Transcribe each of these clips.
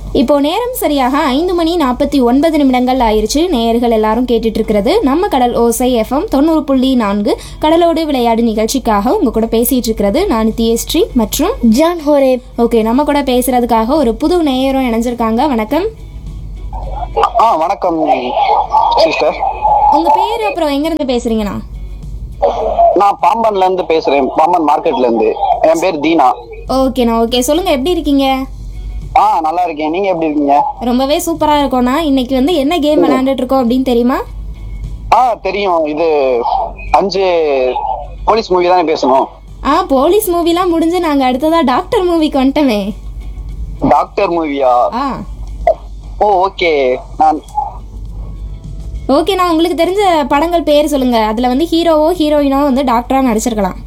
இப்போ நேரம் சரியாக ஐந்து மணி நாற்பத்தி ஒன்பது நிமிடங்கள் ஆயிருச்சு நேயர்கள் எல்லாரும் கேட்டுட்டு இருக்கிறது நம்ம கடல் ஓசை எஃப்எம் தொண்ணூறு புள்ளி நான்கு கடலோடு விளையாடு நிகழ்ச்சிக்காக உங்க கூட பேசிட்டு இருக்கிறது நான் தியஸ்ரீ மற்றும் ஜான் ஹோரே ஓகே நம்ம கூட பேசுறதுக்காக ஒரு புது நேயரும் இணைஞ்சிருக்காங்க வணக்கம் ஆ வணக்கம் சிஸ்டர் உங்க பேர் அப்புறம் எங்க இருந்து பேசுறீங்கண்ணா நான் பாம்பன்ல இருந்து பேசுறேன் பாம்பன் மார்க்கெட்ல இருந்து என் பேர் தீனா ஓகேண்ணா ஓகே சொல்லுங்க எப்படி இருக்கீங்க ஆ நல்லா இருக்கேன் நீங்க எப்படி இருக்கீங்க ரொம்பவே சூப்பரா இருக்கோண்ணா இன்னைக்கு வந்து என்ன கேம் விளையாண்டுட்டு இருக்கோம் அப்படின்னு தெரியுமா ஆ தெரியும் இது அஞ்சு போலீஸ் மூவி தானே பேசணும் ஆ போலீஸ் மூவிலாம் முடிஞ்சு நாங்க அடுத்ததா டாக்டர் மூவிக்கு வந்துட்டோமே டாக்டர் மூவியா ஆ ஓ ஓகே நான் ஓகேண்ணா உங்களுக்கு தெரிஞ்ச படங்கள் பேர் சொல்லுங்க அதுல வந்து ஹீரோவோ ஹீரோயினோ வந்து டாக்டரா நடிச்சிருக்கலாம்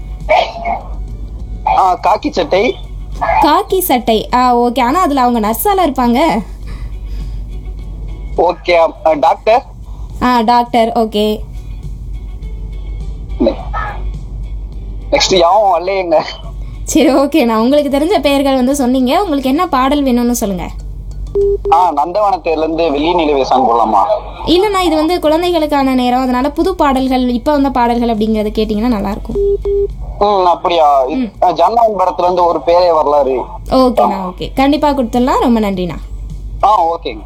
ஆ காக்கி சட்டை காக்கி சட்டை ஆ ஓகே ஆனா அதுல அவங்க நர்ஸால இருப்பாங்க ஓகே டாக்டர் ஆ டாக்டர் ஓகே நெக்ஸ்ட் யாவும் வரலையேங்க சரி ஓகேண்ணா உங்களுக்கு தெரிஞ்ச பெயர்கள் வந்து சொன்னீங்க உங்களுக்கு என்ன பாடல் வேணும்னு சொல்லுங்க ஆ நந்தவனத்துல இருந்து வெள்ளி நிலவே சாங் போடலாமா இல்லைண்ணா இது வந்து குழந்தைகளுக்கான நேரம் அதனால புது பாடல்கள் இப்போ வந்த பாடல்கள் அப்படிங்கறத கேட்டிங்கன்னா நல்லா இருக்கும் ம் அப்படியா ஜன்னவன் படத்துல இருந்து ஒரு பேரே வரலாறு ஓகேண்ணா ஓகே கண்டிப்பா கொடுத்துடலாம் ரொம்ப நன்றிண்ணா ஆ ஓகேங்க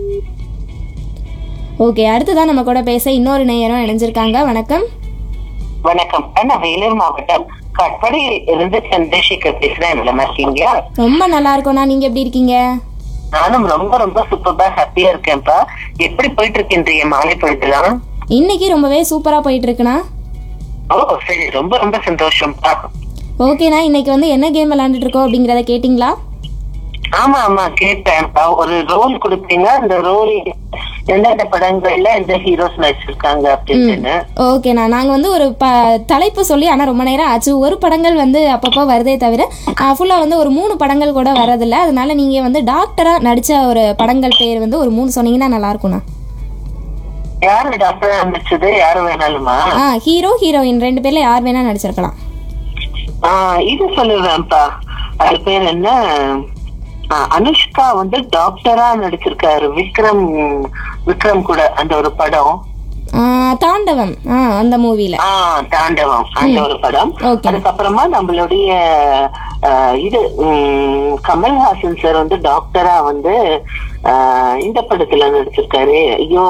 ஓகே அடுத்ததான் நம்ம கூட பேச இன்னொரு நேயரும் இணைஞ்சிருக்காங்க வணக்கம் வணக்கம் நான் வேலூர் மாவட்டம் கட்படியில் இருந்து சந்திரசேகர் பேசுறேன் நல்லா இருக்கீங்களா ரொம்ப நல்லா இருக்கோண்ணா நீங்க எப்படி இருக்கீங்க நானும் ரொம்ப ரொம்ப சூப்பரா ஹாப்பியா இருக்கேன்ப்பா எப்படி போயிட்டு இருக்கு இன்றைய மாலை பொழுதுலாம் இன்னைக்கு ரொம்பவே சூப்பரா போயிட்டு இருக்குண்ணா ஓ சரி ரொம்ப ரொம்ப சந்தோஷம்ப்பா ஓகேண்ணா இன்னைக்கு வந்து என்ன கேம் விளையாண்டுட்டு இருக்கோம் அப்படிங்கறத கேட்டிங்களா ஆமா ஆமா கேட்டேன்ப்பா ஒரு ரோல் கொடுப்பீங்க அந்த ரோல் எந்தெந்த படங்கள்ல எந்த ஹீரோஸ் நடிச்சிருக்காங்க அப்படின்னு ஓகேண்ணா நாங்கள் வந்து ஒரு ப தலைப்பு சொல்லி ஆனால் ரொம்ப நேரம் ஆச்சு ஒரு படங்கள் வந்து அப்பப்போ வருதே தவிர ஃபுல்லாக வந்து ஒரு மூணு படங்கள் கூட வரதில்ல அதனால நீங்கள் வந்து டாக்டராக நடித்த ஒரு படங்கள் பேர் வந்து ஒரு மூணு சொன்னீங்கன்னா நல்லா இருக்கும்ண்ணா யாரு டாக்டர் நடிச்சது யாரு வேணாலுமா ஆ ஹீரோ ஹீரோயின் ரெண்டு பேர்ல யார் வேணா நடிச்சிருக்கலாம் ஆஹ் இது சொல்லுவேன்ப்பா அது பேர் என்ன ஆஹ் அனுஷ்கா வந்து டாக்டரா நடிச்சிருக்காரு விக்ரம் விக்ரம் கூட அந்த ஒரு படம் ஆ, தாண்டவம் ஆ அந்த மூவியில் ஆஹ் தாண்டவம் அந்த ஒரு படம் Okay. அதுக்கப்புறமா நம்மளுடைய ஆஹ் இது உம், கமல்ஹாசன் சார் வந்து டாக்டரா வந்து ஆஹ் இந்த படத்துல நடிச்சிருக்காரு ஐயோ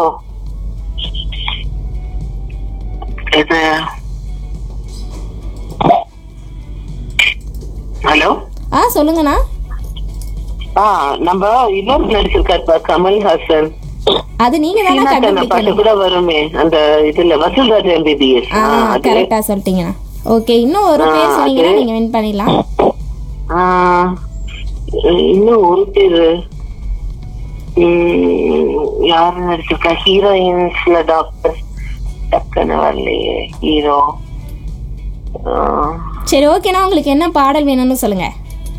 இது ஹலோ ஆ சொல்லுங்கண்ணா ஆ நம்ம இன்னொரு நடிச்சிருக்காருப்பா கமல்ஹாசன் அது நீங்க தானே சீனா கண்ணா பாட்டு கண்டுபிடிக்கணும் கூட வருமே அந்த இதுல வசூல்ராஜ் எம்பிபிஎஸ் ஆ கரெக்டா சொல்லிட்டீங்கண்ணா ஓகே இன்னும் ஒரு பேர் ஆ, சொன்னீங்கன்னா அது- நீங்க வின் பண்ணிடலாம் இன்னும் ஒரு பேரு உம், யாரு நடிச்சிருக்கா ஹீரோயின்ஸ்ல டாக்டர் டக்குன்னு வரலையே ஹீரோ சரி ஓகேண்ணா உங்களுக்கு என்ன பாடல் வேணும்னு சொல்லுங்க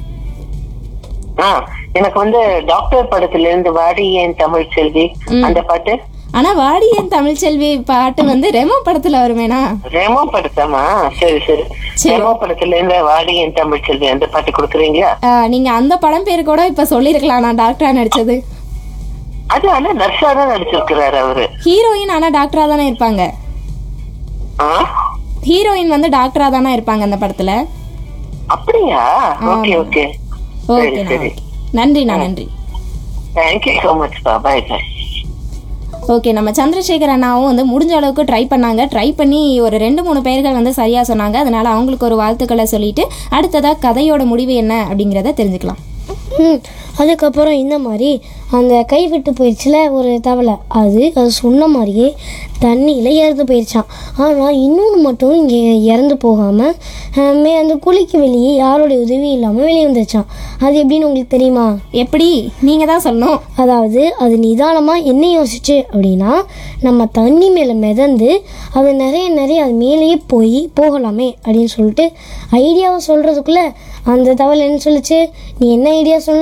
ஆ எனக்கு வந்து டாக்டர் படத்துல இருந்து வாடி ஏன் தமிழ் செல்வி அந்த பாட்டு ஆனா வாடியன் தமிழ்ச்செல்வி பாட்டு வந்து ரெமோ படத்துல வருமேனா ரெமோ படத்தாமா சரி சரி சரி. ரெமோ படத்துல இருந்து வாடி என் தமிழ் செல்வி அந்த பாட்டு கொடுக்குறீங்களா ஆ, நீங்க அந்த படம் பேர் கூட இப்ப சொல்லிருக்கலாம் நான் டாக்டரா நடிச்சது அது ஆனா நர்ஸா தான் நடிச்சிருக்கிறாரு அவரு ஹீரோயின் ஆனா டாக்டரா தானே இருப்பாங்க ஆ? ஹீரோயின் வந்து டாக்டரா தானே இருப்பாங்க அந்த படத்துல அப்படியா ஓகே ஆமா. ஓகே சரி ஓகேண்ணா சரி ஓகே நன்றிண்ணா நன்றி தேங்க்யூ ஸோ மச் பா பாய் பாய் ஓகே நம்ம சந்திரசேகர் அண்ணாவும் வந்து முடிஞ்ச அளவுக்கு ட்ரை பண்ணாங்க ட்ரை பண்ணி ஒரு ரெண்டு மூணு பெயர்கள் வந்து சரியா சொன்னாங்க அதனால அவங்களுக்கு ஒரு வாழ்த்துக்களை சொல்லிட்டு அடுத்ததா கதையோட முடிவு என்ன அப்படிங்கிறத தெரிஞ்சுக்கலாம் ம் அதுக்கப்புறம் இந்த மாதிரி அந்த கை விட்டு போயிடுச்சுல ஒரு தவளை அது அது சொன்ன மாதிரியே தண்ணியில் இறந்து போயிடுச்சான் ஆனால் இன்னொன்று மட்டும் இங்கே இறந்து போகாமல் மே அந்த குழிக்கு வெளியே யாரோடைய உதவி இல்லாமல் வெளியே வந்துருச்சான் அது எப்படின்னு உங்களுக்கு தெரியுமா எப்படி நீங்க தான் சொல்லணும் அதாவது அது நிதானமாக என்ன யோசிச்சு அப்படின்னா நம்ம தண்ணி மேலே மிதந்து அது நிறைய நிறைய அது மேலேயே போய் போகலாமே அப்படின்னு சொல்லிட்டு ஐடியாவை சொல்கிறதுக்குள்ளே அந்த தவளை என்ன சொல்லுச்சு நீ என்ன ஐடியா சொன்னாலும்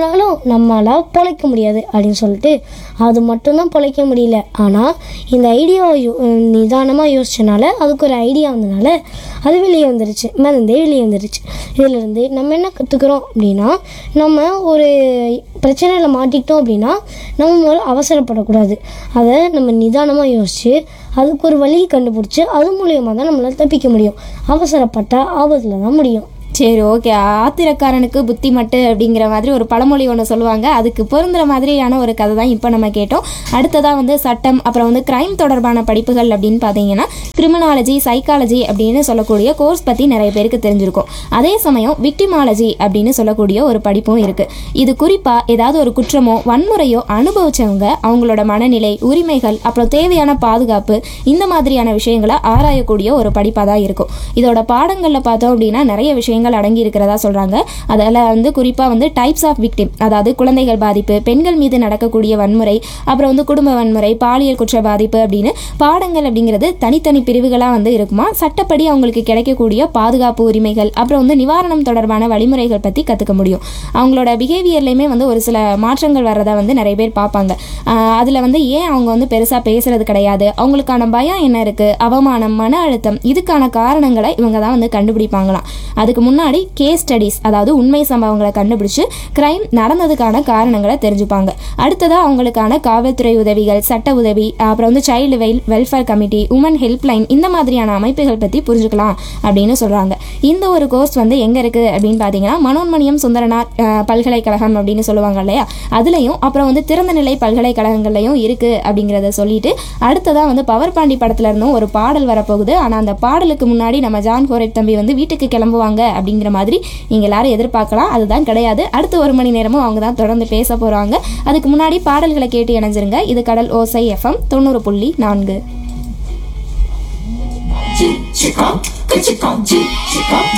நம்மளால் பொழைக்க முடியாது அப்படின்னு சொல்லிட்டு அது மட்டும்தான் பொழைக்க முடியல ஆனால் இந்த ஐடியாவை நிதானமாக யோசிச்சனால அதுக்கு ஒரு ஐடியா வந்தனால அது வெளியே வந்துருச்சு மருந்தே வெளியே வந்துருச்சு இதிலிருந்து நம்ம என்ன கற்றுக்குறோம் அப்படின்னா நம்ம ஒரு பிரச்சனையில் மாட்டிக்கிட்டோம் அப்படின்னா நம்ம முதல்ல அவசரப்படக்கூடாது அதை நம்ம நிதானமாக யோசித்து அதுக்கு ஒரு வழியை கண்டுபிடிச்சி அது மூலியமாக தான் நம்மளால் தப்பிக்க முடியும் அவசரப்பட்டால் ஆபத்தில் தான் முடியும் சரி ஓகே ஆத்திரக்காரனுக்கு புத்தி மட்டு அப்படிங்கிற மாதிரி ஒரு பழமொழி ஒன்று சொல்லுவாங்க அதுக்கு பொருந்துற மாதிரியான ஒரு கதை தான் இப்போ நம்ம கேட்டோம் அடுத்ததாக வந்து சட்டம் அப்புறம் வந்து கிரைம் தொடர்பான படிப்புகள் அப்படின்னு பார்த்தீங்கன்னா கிரிமினாலஜி சைக்காலஜி அப்படின்னு சொல்லக்கூடிய கோர்ஸ் பற்றி நிறைய பேருக்கு தெரிஞ்சிருக்கும் அதே சமயம் விக்டிமாலஜி அப்படின்னு சொல்லக்கூடிய ஒரு படிப்பும் இருக்குது இது குறிப்பாக ஏதாவது ஒரு குற்றமோ வன்முறையோ அனுபவிச்சவங்க அவங்களோட மனநிலை உரிமைகள் அப்புறம் தேவையான பாதுகாப்பு இந்த மாதிரியான விஷயங்களை ஆராயக்கூடிய ஒரு படிப்பாக தான் இருக்கும் இதோட பாடங்களில் பார்த்தோம் அப்படின்னா நிறைய விஷயங்கள் அடங்கி இருக்கிறதா சொல்கிறாங்க அதில் வந்து குறிப்பாக வந்து டைப்ஸ் ஆஃப் விக்டிம் அதாவது குழந்தைகள் பாதிப்பு பெண்கள் மீது நடக்கக்கூடிய வன்முறை அப்புறம் வந்து குடும்ப வன்முறை பாலியல் குற்ற பாதிப்பு அப்படின்னு பாடங்கள் அப்படிங்கிறது தனித்தனி பிரிவுகளாக வந்து இருக்குமா சட்டப்படி அவங்களுக்கு கிடைக்கக்கூடிய பாதுகாப்பு உரிமைகள் அப்புறம் வந்து நிவாரணம் தொடர்பான வழிமுறைகள் பற்றி கற்றுக்க முடியும் அவங்களோட பிஹேவியர்லையுமே வந்து ஒரு சில மாற்றங்கள் வர்றதை வந்து நிறைய பேர் பார்ப்பாங்க அதில் வந்து ஏன் அவங்க வந்து பெருசாக பேசுறது கிடையாது அவங்களுக்கான பயம் என்ன இருக்குது அவமானம் மன அழுத்தம் இதுக்கான காரணங்களை இவங்க தான் வந்து கண்டுபிடிப்பாங்களாம் அதுக்கு முன்னாடி கேஸ் ஸ்டடீஸ் அதாவது உண்மை சம்பவங்களை கண்டுபிடிச்சு கிரைம் நடந்ததுக்கான காரணங்களை தெரிஞ்சுப்பாங்க அடுத்ததாக அவங்களுக்கான காவல்துறை உதவிகள் சட்ட உதவி அப்புறம் வந்து child well welfare committee women helpline இந்த மாதிரியான அமைப்புகள் பற்றி புரிஞ்சுக்கலாம் அப்படின்னு சொல்கிறாங்க இந்த ஒரு கோர்ஸ் வந்து எங்கே இருக்குது அப்படின்னு பார்த்தீங்கன்னா மனோன்மணியம் சுந்தரனார் அஹ், பல்கலைக்கழகம் அப்படின்னு சொல்லுவாங்க இல்லையா அதுலேயும் அப்புறம் வந்து திறந்தநிலை பல்கலைக்கழகங்கள்லையும் இருக்குது அப்படிங்கிறத சொல்லிட்டு அடுத்ததாக வந்து பவர் பாண்டி படத்துல இருந்தும் ஒரு பாடல் வரப்போகுது ஆனால் அந்த பாடலுக்கு முன்னாடி நம்ம ஜான் கோரேட் தம்பி வந்து வீட்டுக்கு கிளம்புவாங்க அப்படிங்கிற மாதிரி நீங்கள் எல்லாரும் எதிர்பார்க்கலாம் அதுதான் கிடையாது அடுத்த ஒரு மணி நேரமும் அவங்க தான் தொடர்ந்து பேச போகிறாங்க அதுக்கு முன்னாடி பாடல்களை கேட்டு இணைஞ்சிருங்க இது கடல் ஓசை எஃப்எம் தொண்ணூறு புள்ளி நான்கு